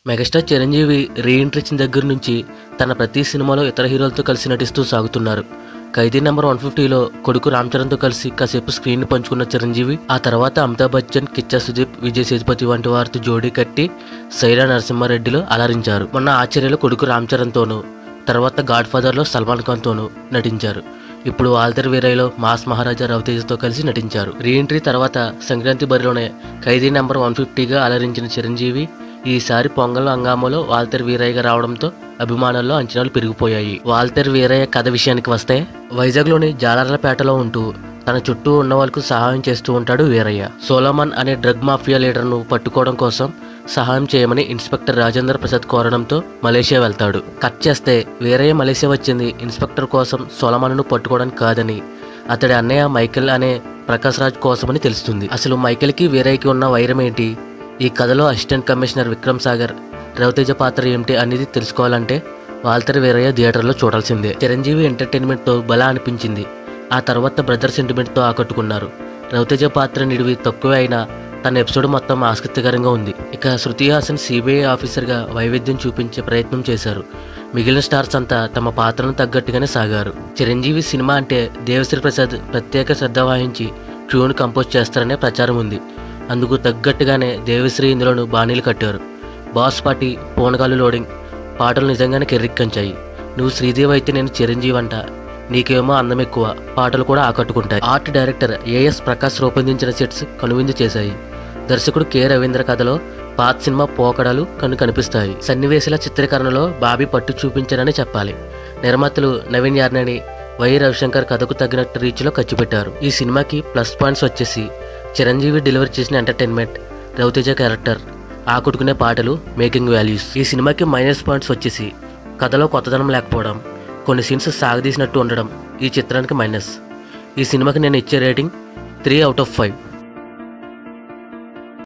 megastar Chiranjeevi reentry ఇచ్చిన దగ్గర నుంచి తన ప్రతి సినిమాలో ఇతర హీరోలతో కలిసి నటిస్తూ సాగుతున్నారు ఖైదీ నెంబర్ వన్ ఫిఫ్టీలో కొడుకు రామ్ చరణ్తో కలిసి కాసేపు స్క్రీన్ పంచుకున్న చిరంజీవి ఆ తర్వాత అమితాబ్ బచ్చన్ కిచ్చా సుదీప్ విజయ్ సేతుపతి వంటి వారితో జోడీ కట్టి సైరా నరసింహారెడ్డిలో అలరించారు మొన్న ఆశ్చర్యలో కొడుకు రామ్ చరణ్తోనూ తర్వాత గాడ్ ఫాదర్లో సల్మాన్ ఖాన్తోనూ నటించారు ఇప్పుడు ఆల్తర్ వీరయ్యలో మాస్ మహారాజా రవితేజతో కలిసి నటించారు రీఎంట్రీ తర్వాత సంక్రాంతి బరిలోనే ఖైదీ నెంబర్ వన్ ఫిఫ్టీగా అలరించిన చిరంజీవి ఈసారి పొంగల్ హంగామాలో వాల్తెర్ వీరయ్యగా రావడంతో అభిమానుల్లో అంచనాలు పెరిగిపోయాయి వాల్తెర్ వీరయ్య కథ విషయానికి వస్తే వైజాగ్లోని జాలర్లపేటలో ఉంటూ తన చుట్టూ ఉన్న వాళ్ళకు సహాయం చేస్తూ ఉంటాడు వీరయ్య సోలమన్ అనే డ్రగ్ మాఫియా లీడర్ను పట్టుకోవడం కోసం సహాయం చేయమని ఇన్స్పెక్టర్ రాజేంద్ర ప్రసాద్ కోరడంతో మలేషియా వెళ్తాడు కట్ చేస్తే వీరయ్య మలేషియా వచ్చింది ఇన్స్పెక్టర్ కోసం సోలమన్ను పట్టుకోవడానికి కాదని అతడి అన్నయ్య మైకేల్ అనే ప్రకాష్ రాజ్ కోసమని తెలుస్తుంది అసలు మైకేల్కి వీరయ్యకి ఉన్న వైరం ఏంటి ఈ కథలో అసిస్టెంట్ కమిషనర్ విక్రమ్ సాగర్ రవితేజ పాత్ర ఏమిటి అనేది తెలుసుకోవాలంటే వాల్తర్ వీరయ్య థియేటర్లో చూడాల్సిందే చిరంజీవి ఎంటర్టైన్మెంట్తో బలా అనిపించింది ఆ తర్వాత బ్రదర్ సెంటిమెంట్తో ఆకట్టుకున్నారు రవితేజ పాత్ర నిడివి తక్కువే అయినా తన ఎపిసోడ్ మొత్తం ఆసక్తికరంగా ఉంది ఇక శృతి హాసన్ సిబిఐ ఆఫీసర్గా వైవిధ్యం చూపించే ప్రయత్నం చేశారు మిగిలిన స్టార్స్ అంతా తమ పాత్రను తగ్గట్టుగానే సాగారు చిరంజీవి సినిమా అంటే దేవశ్రీ ప్రసాద్ ప్రత్యేక శ్రద్ధ వహించి ట్యూన్ కంపోజ్ చేస్తారనే ప్రచారం ఉంది అందుకు తగ్గట్టుగానే దేవిశ్రీ ఇందులోను బాణీలు కట్టారు బాస్ పార్టీ పోనగాలు లోడింగ్ పాటలు నిజంగానే కెర్రిక్కంచాయి నువ్వు శ్రీదేవి అయితే నేను చిరంజీవి అంట నీకేమో అందం ఎక్కువ పాటలు కూడా ఆకట్టుకుంటాయి ఆర్ట్ డైరెక్టర్ ఏఎస్ ప్రకాష్ రూపొందించిన సెట్స్ కనువిందు చేశాయి దర్శకుడు కె రవీంద్ర కథలో పాత సినిమా పోకడలు కను కనిపిస్తాయి సన్నివేశాల చిత్రీకరణలో బాబీ పట్టు చూపించారని చెప్పాలి నిర్మాతలు నవీన్ యార్నని వై రవిశంకర్ కథకు తగినట్టు రీచ్లో ఖర్చు పెట్టారు ఈ సినిమాకి ప్లస్ పాయింట్స్ వచ్చేసి చిరంజీవి డెలివరీ చేసిన ఎంటర్టైన్మెంట్ రవితేజ క్యారెక్టర్ ఆకట్టుకునే పాటలు మేకింగ్ వాల్యూస్ ఈ సినిమాకి మైనస్ పాయింట్స్ వచ్చేసి కథలో కొత్తదనం లేకపోవడం కొన్ని సీన్స్ సాగదీసినట్టు ఉండడం ఈ చిత్రానికి మైనస్ ఈ సినిమాకి నేను ఇచ్చే rating three out of five